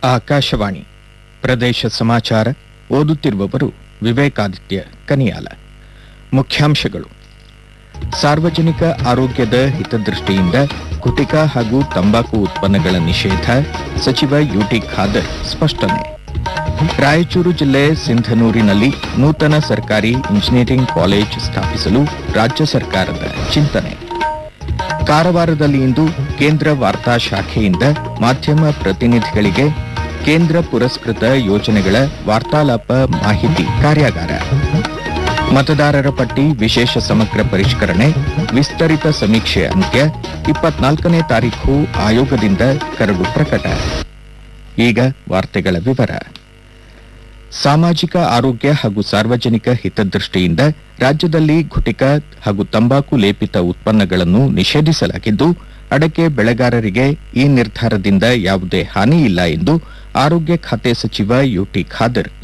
ಆಕಾಶವಾಣಿ ಪ್ರದೇಶ ಸಮಾಚಾರ ಓದುತ್ತಿರುವವರು ವಿವೇಕಾದಿತ್ಯ ಕನಿಯಾಲ ಮುಖ್ಯಾಂಶಗಳು ಸಾರ್ವಜನಿಕ ಆರೋಗ್ಯದ ಹಿತದೃಷ್ಟಿಯಿಂದ ಗುಟಿಕಾ ಹಾಗೂ ತಂಬಾಕು ಉತ್ಪನ್ನಗಳ ನಿಷೇಧ ಸಚಿವ ಯುಟಿ ಖಾದರ್ ಸ್ಪಷ್ಟನೆ ರಾಯಚೂರು ಜಿಲ್ಲೆ ಸಿಂಧನೂರಿನಲ್ಲಿ ನೂತನ ಸರ್ಕಾರಿ ಇಂಜಿನಿಯರಿಂಗ್ ಕಾಲೇಜ್ ಸ್ಥಾಪಿಸಲು ರಾಜ್ಯ ಸರ್ಕಾರದ ಚಿಂತನೆ ಕಾರವಾರದಲ್ಲಿ ಇಂದು ಕೇಂದ್ರ ವಾರ್ತಾ ಶಾಖೆಯಿಂದ ಮಾಧ್ಯಮ ಪ್ರತಿನಿಧಿಗಳಿಗೆ ಕೇಂದ್ರ ಪುರಸ್ಕೃತ ಯೋಜನೆಗಳ ವಾರ್ತಾಲಾಪ ಮಾಹಿತಿ ಕಾರ್ಯಾಗಾರ ಮತದಾರರ ಪಟ್ಟಿ ವಿಶೇಷ ಸಮಗ್ರ ಪರಿಷ್ಕರಣೆ ವಿಸ್ತರಿತ ಸಮೀಕ್ಷೆ ಅಂತ್ಯ ಇಪ್ಪತ್ನಾಲ್ಕನೇ ತಾರೀಖು ಆಯೋಗದಿಂದ ಕರಡು ಪ್ರಕಟ ಈಗ ವಾರ್ತೆಗಳ ವಿವರ ಸಾಮಾಜಿಕ ಆರೋಗ್ಯ ಹಾಗೂ ಸಾರ್ವಜನಿಕ ಹಿತದೃಷ್ಟಿಯಿಂದ ರಾಜ್ಯದಲ್ಲಿ ಗುಟಿಕಾ ಹಾಗೂ ತಂಬಾಕು ಲೇಪಿತ ಉತ್ಪನ್ನಗಳನ್ನು ನಿಷೇಧಿಸಲಾಗಿದ್ದು ಅಡಕೆ ಬೆಳೆಗಾರರಿಗೆ ಈ ನಿರ್ಧಾರದಿಂದ ಯಾವುದೇ ಹಾನಿ ಇಲ್ಲ ಎಂದು ಆರೋಗ್ಯ ಖಾತೆ ಸಚಿವ ಯುಟಿ ಖಾದರ್